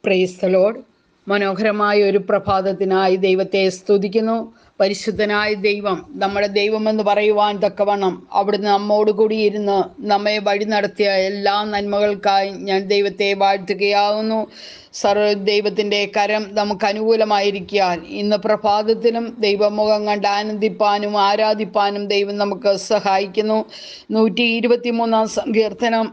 പ്രേസ്തലോഡ് മനോഹരമായ ഒരു പ്രഭാതത്തിനായി ദൈവത്തെ സ്തുതിക്കുന്നു പരിശുദ്ധനായ ദൈവം നമ്മുടെ ദൈവമെന്ന് പറയുവാൻ തക്കവണ്ണം അവിടുന്ന് നമ്മോടുകൂടി ഇരുന്ന് നമ്മെ വഴി നടത്തിയ എല്ലാ നന്മകൾക്കായി ഞാൻ ദൈവത്തെ വാഴ്ത്തുകയാകുന്നു സർവ ദൈവത്തിൻ്റെ കരം നമുക്ക് അനുകൂലമായിരിക്കാൻ ഇന്ന് പ്രഭാതത്തിലും ദൈവമുഖം കണ്ട് ആനന്ദിപ്പാനും ആരാധിപ്പാനും ദൈവം നമുക്ക് സഹായിക്കുന്നു നൂറ്റി ഇരുപത്തി മൂന്നാം സങ്കീർത്തനം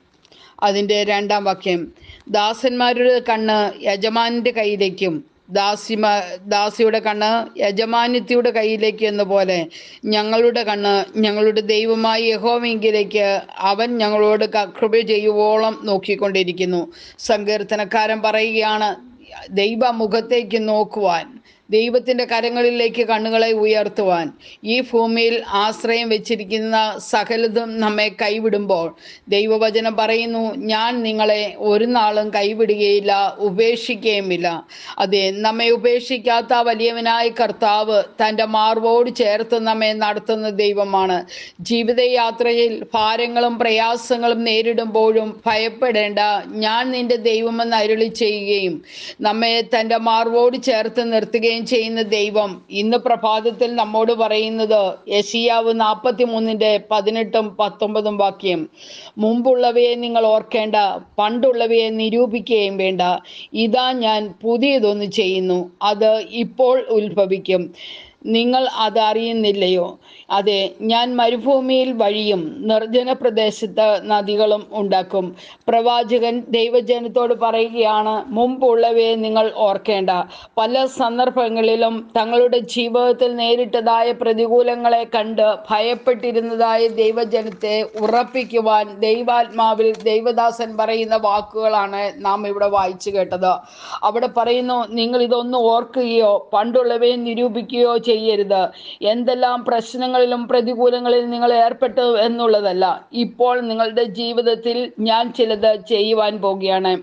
അതിൻ്റെ രണ്ടാം വാക്യം ദാസന്മാരുടെ കണ്ണ് യജമാനിൻ്റെ കയ്യിലേക്കും ദാസിമ ദാസിയുടെ കണ്ണ് യജമാനിത്യയുടെ കയ്യിലേക്ക് എന്ന പോലെ ഞങ്ങളുടെ കണ്ണ് ഞങ്ങളുടെ ദൈവമായ യഹോവെങ്കിലേക്ക് അവൻ ഞങ്ങളോട് ക- കൃപ ചെയ്യുവോളം നോക്കിക്കൊണ്ടിരിക്കുന്നു സങ്കീർത്തനക്കാരൻ പറയുകയാണ് ദൈവമുഖത്തേക്ക് നോക്കുവാൻ ദൈവത്തിൻ്റെ കരങ്ങളിലേക്ക് കണ്ണുകളെ ഉയർത്തുവാൻ ഈ ഭൂമിയിൽ ആശ്രയം വെച്ചിരിക്കുന്ന സകലതും നമ്മെ കൈവിടുമ്പോൾ ദൈവവചനം പറയുന്നു ഞാൻ നിങ്ങളെ ഒരു നാളും കൈവിടുകയില്ല ഉപേക്ഷിക്കുകയുമില്ല അതെ നമ്മെ ഉപേക്ഷിക്കാത്ത വലിയവനായ കർത്താവ് തൻ്റെ മാർവോട് ചേർത്ത് നമ്മെ നടത്തുന്ന ദൈവമാണ് ജീവിതയാത്രയിൽ ഭാരങ്ങളും പ്രയാസങ്ങളും നേരിടുമ്പോഴും ഭയപ്പെടേണ്ട ഞാൻ നിന്റെ ദൈവമെന്ന് അരുളി ചെയ്യുകയും നമ്മെ തൻ്റെ മാർവോട് ചേർത്ത് നിർത്തുകയും ചെയ്യുന്ന ദൈവം ഇന്ന് പ്രഭാതത്തിൽ നമ്മോട് പറയുന്നത് യശിയാവ് നാൽപ്പത്തി മൂന്നിൻ്റെ പതിനെട്ടും പത്തൊമ്പതും വാക്യം മുമ്പുള്ളവയെ നിങ്ങൾ ഓർക്കേണ്ട പണ്ടുള്ളവയെ നിരൂപിക്കുകയും വേണ്ട ഇതാ ഞാൻ പുതിയതൊന്ന് ചെയ്യുന്നു അത് ഇപ്പോൾ ഉത്ഭവിക്കും നിങ്ങൾ അത് അറിയുന്നില്ലയോ അതെ ഞാൻ മരുഭൂമിയിൽ വഴിയും നിർജ്ജന പ്രദേശത്ത് നദികളും ഉണ്ടാക്കും പ്രവാചകൻ ദൈവജനത്തോട് പറയുകയാണ് മുമ്പുള്ളവയെ നിങ്ങൾ ഓർക്കേണ്ട പല സന്ദർഭങ്ങളിലും തങ്ങളുടെ ജീവിതത്തിൽ നേരിട്ടതായ പ്രതികൂലങ്ങളെ കണ്ട് ഭയപ്പെട്ടിരുന്നതായ ദൈവജനത്തെ ഉറപ്പിക്കുവാൻ ദൈവാത്മാവിൽ ദൈവദാസൻ പറയുന്ന വാക്കുകളാണ് നാം ഇവിടെ വായിച്ചു കേട്ടത് അവിടെ പറയുന്നു നിങ്ങൾ ഇതൊന്നും ഓർക്കുകയോ പണ്ടുള്ളവയെ നിരൂപിക്കുകയോ ചെയ്യരുത് എന്തെല്ലാം പ്രശ്നങ്ങളിലും പ്രതികൂലങ്ങളിൽ നിങ്ങൾ ഏർപ്പെട്ടു എന്നുള്ളതല്ല ഇപ്പോൾ നിങ്ങളുടെ ജീവിതത്തിൽ ഞാൻ ചിലത് ചെയ്യുവാൻ പോകുകയാണ്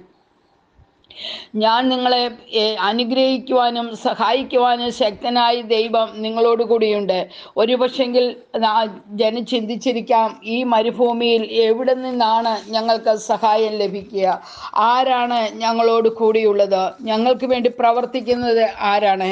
ഞാൻ നിങ്ങളെ ഏ, അനുഗ്രഹിക്കുവാനും സഹായിക്കുവാനും ശക്തനായ ദൈവം നിങ്ങളോട് കൂടിയുണ്ട് ഒരു പക്ഷെങ്കിൽ ജനം ചിന്തിച്ചിരിക്കാം ഈ മരുഭൂമിയിൽ എവിടെ നിന്നാണ് ഞങ്ങൾക്ക് സഹായം ലഭിക്കുക ആരാണ് ഞങ്ങളോട് കൂടിയുള്ളത് ഞങ്ങൾക്ക് വേണ്ടി പ്രവർത്തിക്കുന്നത് ആരാണ്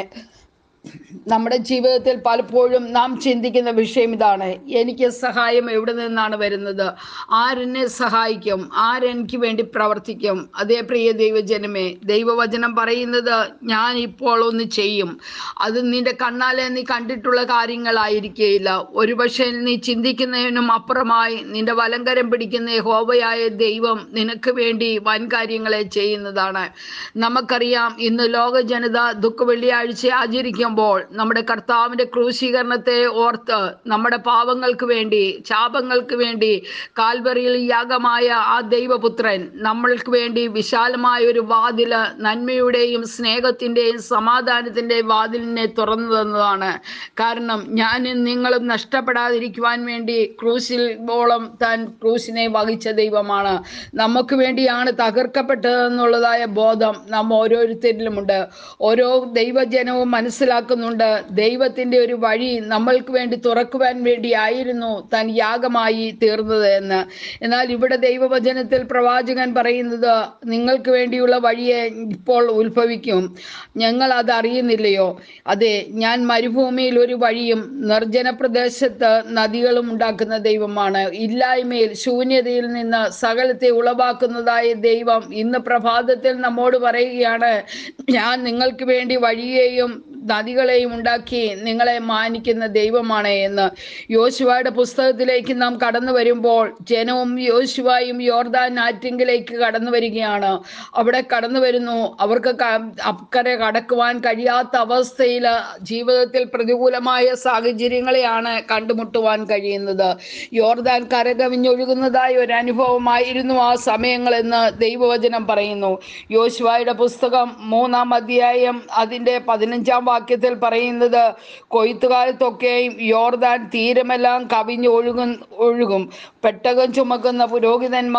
നമ്മുടെ ജീവിതത്തിൽ പലപ്പോഴും നാം ചിന്തിക്കുന്ന വിഷയം ഇതാണ് എനിക്ക് സഹായം എവിടെ നിന്നാണ് വരുന്നത് ആരെന്നെ സഹായിക്കും ആരെനിക്ക് വേണ്ടി പ്രവർത്തിക്കും അതേ പ്രിയ ദൈവജനമേ ദൈവവചനം പറയുന്നത് ഞാൻ ഇപ്പോൾ ഒന്ന് ചെയ്യും അത് നിന്റെ കണ്ണാലെ നീ കണ്ടിട്ടുള്ള കാര്യങ്ങളായിരിക്കുകയില്ല ഒരുപക്ഷെ നീ ചിന്തിക്കുന്നതിനും അപ്പുറമായി നിന്റെ വലങ്കരം പിടിക്കുന്ന ഹോബയായ ദൈവം നിനക്ക് വേണ്ടി വൻ കാര്യങ്ങളെ ചെയ്യുന്നതാണ് നമുക്കറിയാം ഇന്ന് ലോക ജനത ദുഃഖ വെള്ളിയാഴ്ച ആചരിക്കുമ്പോൾ നമ്മുടെ കർത്താവിൻ്റെ ക്രൂശീകരണത്തെ ഓർത്ത് നമ്മുടെ പാവങ്ങൾക്ക് വേണ്ടി ശാപങ്ങൾക്ക് വേണ്ടി കാൽവറിയിൽ യാഗമായ ആ ദൈവപുത്രൻ നമ്മൾക്ക് വേണ്ടി വിശാലമായ ഒരു വാതില് നന്മയുടെയും സ്നേഹത്തിൻ്റെയും സമാധാനത്തിൻ്റെയും വാതിലിനെ തുറന്നു തന്നതാണ് കാരണം ഞാനും നിങ്ങളും നഷ്ടപ്പെടാതിരിക്കുവാൻ വേണ്ടി ക്രൂശിലോളം താൻ ക്രൂശിനെ വഹിച്ച ദൈവമാണ് നമുക്ക് വേണ്ടിയാണ് തകർക്കപ്പെട്ടതെന്നുള്ളതായ ബോധം നാം ഓരോരുത്തരിലുമുണ്ട് ഓരോ ദൈവജനവും മനസ്സിലാക്കുന്നുണ്ട് ദൈവത്തിൻ്റെ ഒരു വഴി നമ്മൾക്ക് വേണ്ടി തുറക്കുവാൻ വേണ്ടി ആയിരുന്നു താൻ യാഗമായി തീർന്നത് എന്ന് എന്നാൽ ഇവിടെ ദൈവവചനത്തിൽ പ്രവാചകൻ പറയുന്നത് നിങ്ങൾക്ക് വേണ്ടിയുള്ള വഴിയെ ഇപ്പോൾ ഉത്ഭവിക്കും ഞങ്ങൾ അത് അറിയുന്നില്ലയോ അതെ ഞാൻ മരുഭൂമിയിൽ ഒരു വഴിയും നിർജ്ജന പ്രദേശത്ത് നദികളും ഉണ്ടാക്കുന്ന ദൈവമാണ് ഇല്ലായ്മയിൽ ശൂന്യതയിൽ നിന്ന് സകലത്തെ ഉളവാക്കുന്നതായ ദൈവം ഇന്ന് പ്രഭാതത്തിൽ നമ്മോട് പറയുകയാണ് ഞാൻ നിങ്ങൾക്ക് വേണ്ടി വഴിയെയും നദികളെയും ഉണ്ടാക്കി നിങ്ങളെ മാനിക്കുന്ന ദൈവമാണ് എന്ന് യോശുവയുടെ പുസ്തകത്തിലേക്ക് നാം കടന്നു വരുമ്പോൾ ജനവും യോശുവായും യോർദാൻ ആറ്റിങ്കിലേക്ക് കടന്നു വരികയാണ് അവിടെ കടന്നു വരുന്നു അവർക്ക് ക- അക്കരെ കടക്കുവാൻ കഴിയാത്ത അവസ്ഥയിൽ ജീവിതത്തിൽ പ്രതികൂലമായ സാഹചര്യങ്ങളെയാണ് കണ്ടുമുട്ടുവാൻ കഴിയുന്നത് യോർദാൻ കരകവിഞ്ഞൊഴുകുന്നതായ ഒരു അനുഭവമായിരുന്നു ആ സമയങ്ങളെന്ന് ദൈവവചനം പറയുന്നു യോശുവായുടെ പുസ്തകം മൂന്നാം അധ്യായം അതിൻ്റെ പതിനഞ്ചാം വാക്യത്തിൽ പറയുന്നത് കൊയ്ത്തുകാലത്തൊക്കെയും യോർദാൻ തീരമെല്ലാം കവിഞ്ഞ് ഒഴുകും ഒഴുകും പെട്ടകം ചുമക്കുന്ന പുരോഹിതന്മാർ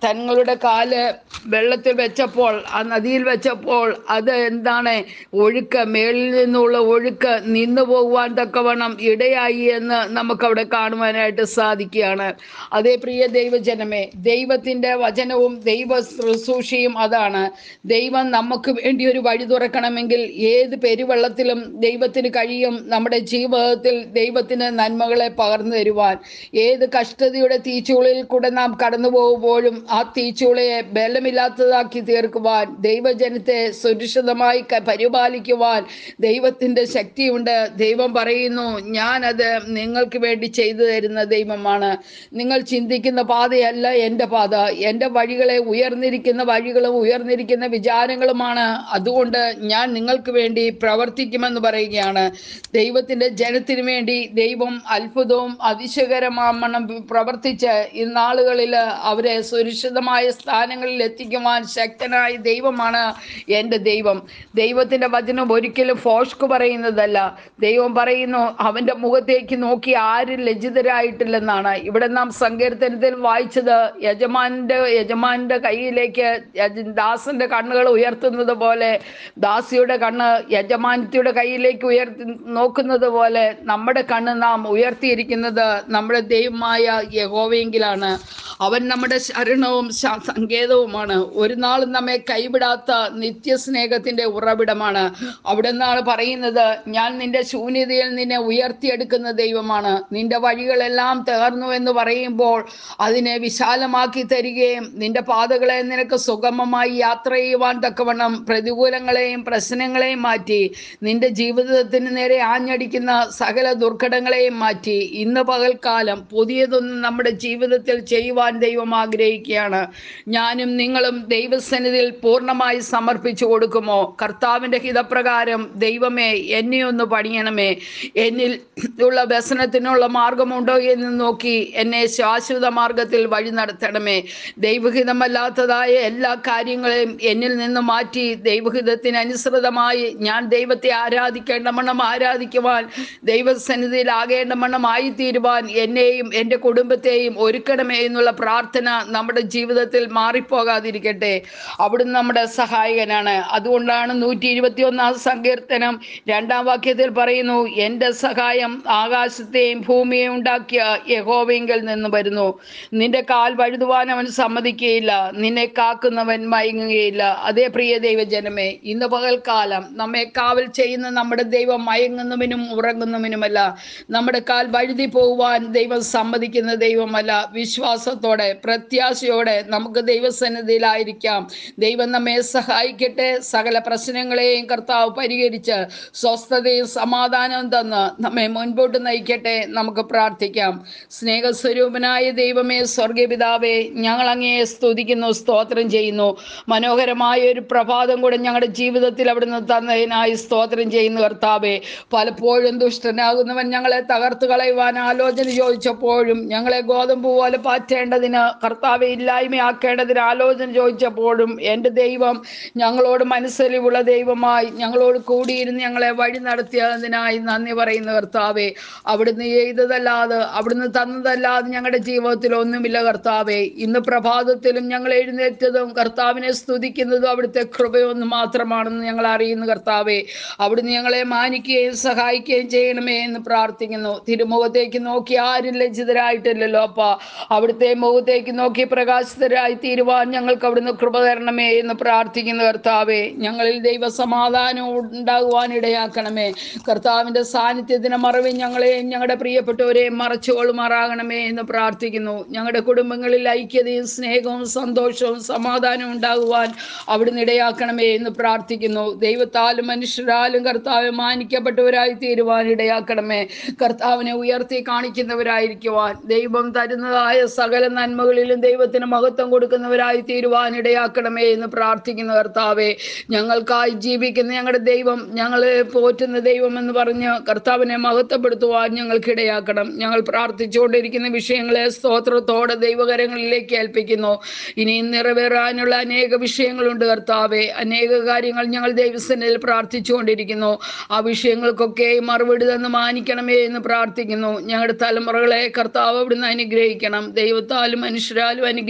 തങ്ങളുടെ കാല് വെള്ളത്തിൽ വെച്ചപ്പോൾ ആ നദിയിൽ വെച്ചപ്പോൾ അത് എന്താണ് ഒഴുക്ക് മേളിൽ നിന്നുള്ള ഒഴുക്ക് നിന്നു പോകുവാൻ തക്കവണ്ണം ഇടയായി എന്ന് നമുക്കവിടെ കാണുവാനായിട്ട് സാധിക്കുകയാണ് അതേ പ്രിയ ദൈവജനമേ ദൈവത്തിൻ്റെ വചനവും ദൈവ ശുശ്രൂഷയും അതാണ് ദൈവം നമുക്ക് വേണ്ടി ഒരു വഴി തുറക്കണമെങ്കിൽ ഏത് പെരുവെള്ളത്തിലും ദൈവത്തിന് കഴിയും നമ്മുടെ ജീവിതത്തിൽ ദൈവത്തിന് നന്മകളെ പകർന്നു തരുവാൻ ഏത് കഷ്ടതയുടെ തീച്ചുളിൽ കൂടെ നാം കടന്നു പോകുമ്പോഴും ആ തീച്ചുളയെ ബലമില്ലാത്തതാക്കി തീർക്കുവാൻ ദൈവജനത്തെ സുരക്ഷിതമായി ക- പരിപാലിക്കുവാൻ ദൈവത്തിൻ്റെ ശക്തിയുണ്ട് ദൈവം പറയുന്നു ഞാനത് നിങ്ങൾക്ക് വേണ്ടി ചെയ്തു തരുന്ന ദൈവമാണ് നിങ്ങൾ ചിന്തിക്കുന്ന പാതയല്ല എൻ്റെ പാത എൻ്റെ വഴികളെ ഉയർന്നിരിക്കുന്ന വഴികളും ഉയർന്നിരിക്കുന്ന വിചാരങ്ങളുമാണ് അതുകൊണ്ട് ഞാൻ നിങ്ങൾക്ക് വേണ്ടി പ്രവർത്തിക്കുമെന്ന് പറയുകയാണ് ദൈവത്തിൻ്റെ ജനത്തിന് വേണ്ടി ദൈവം അത്ഭുതവും അതിശയകരമാമണം പ്രവർത്തിച്ച് ഇന്നാളുകളിൽ അവരെ സുരക്ഷിതമായ സ്ഥാനങ്ങളിൽ എത്തിക്കുവാൻ ശക്തനായ ദൈവമാണ് എൻ്റെ ദൈവം ദൈവത്തിൻ്റെ വചനം ഒരിക്കലും ഫോഷ്ക്ക് പറയുന്നതല്ല ദൈവം പറയുന്നു അവൻ്റെ മുഖത്തേക്ക് നോക്കി ആരും ലജ്ജിതരായിട്ടില്ലെന്നാണ് ഇവിടെ നാം സങ്കീർത്തനത്തിൽ വായിച്ചത് യജമാന്റെ യജമാന്റെ കയ്യിലേക്ക് യജ- ദാസന്റെ കണ്ണുകൾ ഉയർത്തുന്നത് പോലെ ദാസിയുടെ കണ്ണ് യജമാനത്തിയുടെ കയ്യിലേക്ക് ഉയർത്തി നോക്കുന്നത് പോലെ നമ്മുടെ കണ്ണ് നാം ഉയർത്തിയിരിക്കുന്നത് നമ്മുടെ ദൈവമായ യഹോവയെങ്കിലാണ് അവൻ നമ്മുടെ ശരണവും ശ- സങ്കേതവുമാണ് ഒരു നാളും നമ്മെ കൈവിടാത്ത നിത്യസ്നേഹത്തിന്റെ ഉറവിടമാണ് അവിടെ നിന്നാണ് പറയുന്നത് ഞാൻ നിന്റെ ശൂന്യതയിൽ നിന്നെ ഉയർത്തിയെടുക്കുന്ന ദൈവമാണ് നിന്റെ വഴികളെല്ലാം തകർന്നു എന്ന് പറയുമ്പോൾ അതിനെ വിശാലമാക്കി തരികയും നിന്റെ പാതകളെ നിനക്ക് സുഗമമായി യാത്ര ചെയ്യുവാൻ തക്കവണ്ണം പ്രതികൂലങ്ങളെയും പ്രശ്നങ്ങളെയും മാറ്റി നിന്റെ ജീവിതത്തിന് നേരെ ആഞ്ഞടിക്കുന്ന സകല ദുർഘടങ്ങളെയും മാറ്റി ഇന്ന് പകൽക്കാലം പുതിയതൊന്നും നമ്മുടെ ജീവിതത്തിൽ ചെയ്യുവാൻ ദൈവം ആഗ്രഹിക്കുകയാണ് ഞാനും നിങ്ങളും ദൈവസന്നിധിയിൽ പൂർണ്ണമായി സമർപ്പിച്ചു കൊടുക്കുമോ കർത്താവിൻ്റെ ഹിതപ്രകാരം ദൈവമേ എന്നെ ഒന്ന് പണിയണമേ എന്നിൽ ഉള്ള വ്യസനത്തിനുള്ള മാർഗമുണ്ടോ എന്ന് നോക്കി എന്നെ ശാശ്വത മാർഗത്തിൽ വഴി നടത്തണമേ ദൈവഹിതമല്ലാത്തതായ എല്ലാ കാര്യങ്ങളെയും എന്നിൽ നിന്ന് മാറ്റി ദൈവഹിതത്തിന് അനുസൃതമായി ഞാൻ ദൈവത്തെ ആരാധിക്കേണ്ട വണ്ണം ആരാധിക്കുവാൻ ദൈവസന്നിധിയിൽ ആകേണ്ട വണ്ണം ആയിത്തീരുവാൻ എന്നെയും എൻ്റെ കുടുംബത്തെയും ഒരുക്കണമേ എന്നുള്ള പ്രാർത്ഥന നമ്മുടെ ജീവിതത്തിൽ മാറിപ്പോകാതിരിക്കട്ടെ അവിടുന്ന് നമ്മുടെ സഹായകനാണ് അതുകൊണ്ടാണ് നൂറ്റി ഇരുപത്തി ഒന്നാം സങ്കീർത്തനം രണ്ടാം വാക്യത്തിൽ പറയുന്നു എൻ്റെ സഹായം ആകാശത്തെയും ഭൂമിയെയും ഉണ്ടാക്കിയ യഹോവെങ്കിൽ നിന്ന് വരുന്നു നിന്റെ കാൽ വഴുതുവാൻ അവൻ സമ്മതിക്കുകയില്ല നിന്നെ കാക്കുന്നവൻ മയങ്ങുകയില്ല അതേ പ്രിയ ദൈവജനമേ ഇന്ന് പകൽക്കാലം നമ്മെ കാവൽ ചെയ്യുന്ന നമ്മുടെ ദൈവം മയങ്ങുന്നവനും ഉറങ്ങുന്നവനുമല്ല നമ്മുടെ കാൽ വഴുതി പോകുവാൻ ദൈവം സമ്മതിക്കുന്ന ദൈവമല്ല വിശ്വാസത്തോടെ പ്രത്യാശയോടെ നമുക്ക് ദൈവസന്നിധിയിലായിരിക്കാം ദൈവം നമ്മെ സഹായിക്കട്ടെ സകല പ്രശ്നങ്ങളെയും കർത്താവ് പരിഹരിച്ച് സ്വസ്ഥതയും സമാധാനവും തന്ന് നമ്മെ മുൻപോട്ട് നയിക്കട്ടെ നമുക്ക് പ്രാർത്ഥിക്കാം സ്നേഹസ്വരൂപനായ ദൈവമേ സ്വർഗപിതാവേ ഞങ്ങൾ അങ്ങയെ സ്തുതിക്കുന്നു സ്തോത്രം ചെയ്യുന്നു മനോഹരമായ ഒരു പ്രഭാതം കൂടെ ഞങ്ങളുടെ ജീവിതത്തിൽ അവിടുന്ന് തന്നതിനായി സ്തോത്രം ചെയ്യുന്നു കർത്താവേ പലപ്പോഴും ദുഷ്ടനാകുന്നവൻ ഞങ്ങളെ തകർത്ത് കളയുവാൻ ആലോചന ചോദിച്ചപ്പോഴും ഞങ്ങളെ ഗോതമ്പ് പോലെ പാറ്റേണ്ടതിന് കർത്താവെ ഇല്ലായ്മയാക്കേണ്ടതിന് ആലോചന ചോദിച്ചപ്പോഴും എൻ്റെ ദൈവം ഞങ്ങളോട് മനസ്സലിവുള്ള ദൈവമായി ഞങ്ങളോട് കൂടിയിരുന്ന് ഞങ്ങളെ വഴി നടത്തിയതിനായി നന്ദി പറയുന്ന കർത്താവെ അവിടുന്ന് ചെയ്തതല്ലാതെ അവിടുന്ന് തന്നതല്ലാതെ ഞങ്ങളുടെ ജീവിതത്തിൽ ഒന്നുമില്ല കർത്താവെ ഇന്ന് പ്രഭാതത്തിലും ഞങ്ങൾ എഴുന്നേറ്റതും കർത്താവിനെ സ്തുതിക്കുന്നതും അവിടുത്തെ കൃപയൊന്നും മാത്രമാണെന്ന് ഞങ്ങൾ അറിയുന്നു കർത്താവെ അവിടുന്ന് ഞങ്ങളെ മാനിക്കുകയും സഹായിക്കുകയും ചെയ്യണമേ എന്ന് പ്രാർത്ഥിക്കുന്നു തിരുമുഖത്തേക്ക് നോക്കി ആരും ലജ്ജിതരായിട്ടില്ലല്ലോ അപ്പ അവിടുത്തെ മുഖത്തേക്ക് നോക്കി പ്രകാശിതരായി തീരുവാൻ ഞങ്ങൾക്ക് അവിടുന്ന് കൃപ തരണമേ എന്ന് പ്രാർത്ഥിക്കുന്നു കർത്താവെ ഞങ്ങളിൽ ദൈവ സമാധാനം ഉണ്ടാകുവാൻ ഇടയാക്കണമേ കർത്താവിൻ്റെ സാന്നിധ്യത്തിന് മറവിൽ ഞങ്ങളെയും ഞങ്ങളുടെ പ്രിയപ്പെട്ടവരെയും മറച്ചുകൊള്ളുമാറാകണമേ എന്ന് പ്രാർത്ഥിക്കുന്നു ഞങ്ങളുടെ കുടുംബങ്ങളിൽ ഐക്യതയും സ്നേഹവും സന്തോഷവും സമാധാനവും ഉണ്ടാകുവാൻ അവിടുന്ന് ഇടയാക്കണമേ എന്ന് പ്രാർത്ഥിക്കുന്നു ദൈവത്താലും മനുഷ്യരാലും കർത്താവ് മാനിക്കപ്പെട്ടവരായി തീരുവാൻ ഇടയാക്കണമേ കർത്താവിനെ ഉയർത്തി കാണിക്കുന്നവരായിരിക്കുവാൻ ദൈവം തരുന്നതായ സകല നന്മകളിലും ദൈവത്തിന് മഹത്വം കൊടുക്കുന്നവരായി തീരുവാൻ ഇടയാക്കണമേ എന്ന് പ്രാർത്ഥിക്കുന്ന കർത്താവെ ഞങ്ങൾക്കായി ജീവിക്കുന്ന ഞങ്ങളുടെ ദൈവം ഞങ്ങളെ പോറ്റുന്ന ദൈവം എന്ന് പറഞ്ഞ് കർത്താവിനെ മഹത്വപ്പെടുത്തുവാൻ ഞങ്ങൾക്ക് ഇടയാക്കണം ഞങ്ങൾ പ്രാർത്ഥിച്ചുകൊണ്ടിരിക്കുന്ന വിഷയങ്ങളെ സ്തോത്രത്തോടെ ദൈവകരങ്ങളിലേക്ക് ഏൽപ്പിക്കുന്നു ഇനിയും നിറവേറാനുള്ള അനേക വിഷയങ്ങളുണ്ട് കർത്താവെ അനേക കാര്യങ്ങൾ ഞങ്ങൾ ദൈവസന്നിധിയിൽ പ്രാർത്ഥിച്ചുകൊണ്ടിരിക്കുന്നു ആ വിഷയങ്ങൾക്കൊക്കെ മറുപടി തന്ന് മാനിക്കണമേ എന്ന് പ്രാർത്ഥിക്കുന്നു ഞങ്ങളുടെ തലമുറകളെ കർത്താവ് അവിടുന്ന് അനുഗ്രഹിക്കണം ദൈവത്താലും മനുഷ്യരാലും അനുഗ്രഹിക്കണം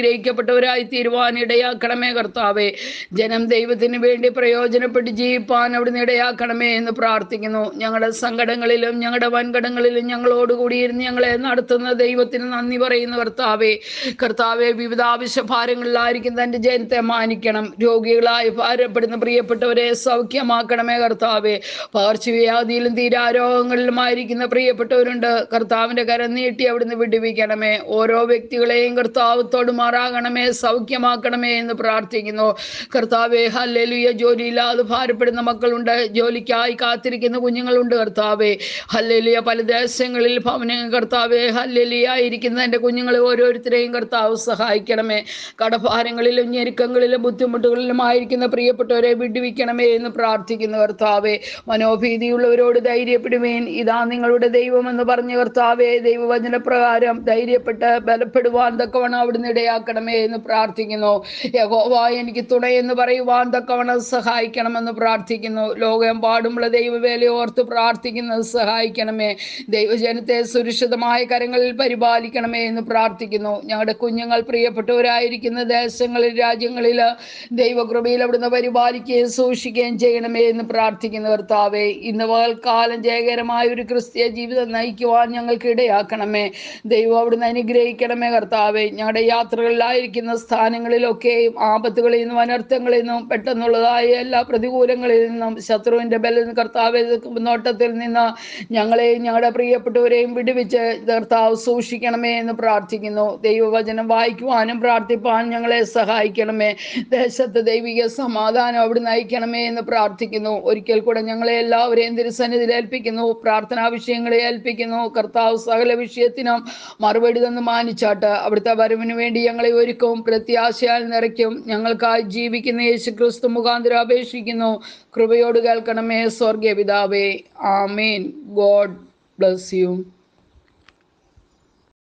അനുഗ്രഹിക്കപ്പെട്ടവരായി തീരുവാൻ ഇടയാക്കണമേ കർത്താവേ ജനം ദൈവത്തിന് വേണ്ടി പ്രയോജനപ്പെട്ട് ജീവിപ്പാൻ അവിടുന്ന് ഇടയാക്കണമേ എന്ന് പ്രാർത്ഥിക്കുന്നു ഞങ്ങളുടെ സങ്കടങ്ങളിലും ഞങ്ങളുടെ വൻകടങ്ങളിലും ഞങ്ങളോടുകൂടി ഇരുന്ന് ഞങ്ങളെ നടത്തുന്ന ദൈവത്തിന് നന്ദി പറയുന്നു കർത്താവേ കർത്താവെ വിവിധ ആവശ്യഭാരങ്ങളിലായിരിക്കും തൻ്റെ ജനത്തെ മാനിക്കണം രോഗികളായി ഭാരപ്പെടുന്ന പ്രിയപ്പെട്ടവരെ സൗഖ്യമാക്കണമേ കർത്താവെ പകർച്ചവ്യാധിയിലും തീരാരോഗങ്ങളിലുമായിരിക്കുന്ന പ്രിയപ്പെട്ടവരുണ്ട് കർത്താവിൻ്റെ കരം നീട്ടി അവിടുന്ന് വിടുവിക്കണമേ ഓരോ വ്യക്തികളെയും കർത്താവ് തൊടുമാറാകണമേ സൗഖ്യമാക്കണമേ എന്ന് പ്രാർത്ഥിക്കുന്നു കർത്താവെ ഹല്ലേലുയ ജോലിയില്ലാതെ ഭാരപ്പെടുന്ന മക്കളുണ്ട് ജോലിക്കായി കാത്തിരിക്കുന്ന കുഞ്ഞുങ്ങളുണ്ട് കർത്താവെ ഹല്ലേലുയ പല ദേശങ്ങളിൽ ഭവന കർത്താവെ ഹല്ലേലിയ ഇരിക്കുന്ന എൻ്റെ കുഞ്ഞുങ്ങളെ ഓരോരുത്തരെയും കർത്താവ് സഹായിക്കണമേ കടഭാരങ്ങളിലും ഞെരുക്കങ്ങളിലും ബുദ്ധിമുട്ടുകളിലും ആയിരിക്കുന്ന പ്രിയപ്പെട്ടവരെ വിടുവിക്കണമേ എന്ന് പ്രാർത്ഥിക്കുന്നു കർത്താവെ മനോഭീതിയുള്ളവരോട് ധൈര്യപ്പെടുവേൻ ഇതാ നിങ്ങളുടെ ദൈവമെന്ന് പറഞ്ഞ കർത്താവെ ദൈവവചന പ്രകാരം ധൈര്യപ്പെട്ട് ബലപ്പെടുവാൻ തക്കവണ്ണം അവിടുന്ന് ഇടയാക്കണമേ എന്ന് പ്രാർത്ഥിക്കുന്നു യഹോവ എനിക്ക് തുണയെന്ന് പറയുവാൻ തക്കവണ്ണം സഹായിക്കണമെന്ന് പ്രാർത്ഥിക്കുന്നു ലോകമെമ്പാടുമുള്ള ദൈവവേല ഓർത്ത് പ്രാർത്ഥിക്കുന്നത് സഹായിക്കണമേ ദൈവജനത്തെ സുരക്ഷിതമായ കരങ്ങളിൽ പരിപാലിക്കണമേ എന്ന് പ്രാർത്ഥിക്കുന്നു ഞങ്ങളുടെ കുഞ്ഞുങ്ങൾ പ്രിയപ്പെട്ടവരായിരിക്കുന്ന ദേശങ്ങളിൽ രാജ്യങ്ങളിൽ ദൈവകൃപയിൽ അവിടുന്ന് പരിപാലിക്കുകയും സൂക്ഷിക്കുകയും ചെയ്യണമേ എന്ന് പ്രാർത്ഥിക്കുന്നു കർത്താവേ ഇന്ന് പകൽക്കാലം ജയകരമായ ഒരു ക്രിസ്തീയ ജീവിതം നയിക്കുവാൻ ഞങ്ങൾക്ക് ഇടയാക്കണമേ ദൈവം അവിടുന്ന് അനുഗ്രഹിക്കണമേ കർത്താവേ ഞങ്ങളുടെ യാത്രകളിലായിരിക്കുന്ന സ്ഥാനങ്ങളിലൊക്കെയും ആപത്തുകളിൽ നിന്നും അനർത്ഥങ്ങളിൽ നിന്നും പെട്ടെന്നുള്ളതായ എല്ലാ പ്രതികൂലങ്ങളിൽ നിന്നും ശത്രുവിൻ്റെ ബല കർത്താവെ നോട്ടത്തിൽ നിന്ന് ഞങ്ങളെയും ഞങ്ങളുടെ പ്രിയപ്പെട്ടവരെയും വിടുവിച്ച് കർത്താവ് സൂക്ഷിക്കണമേ എന്ന് പ്രാർത്ഥിക്കുന്നു ദൈവവചനം വായിക്കുവാനും പ്രാർത്ഥിപ്പാനും ഞങ്ങളെ സഹായിക്കണമേ ദേശത്ത് ദൈവിക സമാധാനം അവിടെ നയിക്കണമേ എന്ന് പ്രാർത്ഥിക്കുന്നു ഒരിക്കൽ കൂടെ ഞങ്ങളെ എല്ലാവരെയും തിരുസന്നിധിയിൽ ഏൽപ്പിക്കുന്നു പ്രാർത്ഥനാ വിഷയങ്ങളെ ഏൽപ്പിക്കുന്നു കർത്താവ് സകല വിഷയത്തിനും മറുപടി തന്ന് മാനിച്ചാട്ട് അവിടുത്തെ വരവിന് വേണ്ടി ഞങ്ങളെ ഒരുക്കും പ്രത്യാശയാൽ നിറയ്ക്കും ഞങ്ങൾക്കായി ജീവിക്കുന്ന യേശു ക്രിസ്തു മുഖാന്തരം അപേക്ഷിക്കുന്നു കൃപയോട് കേൾക്കണമേ സ്വർഗീയ പിതാവേ ആമേൻ ഗോഡ് ബ്ലസ് യു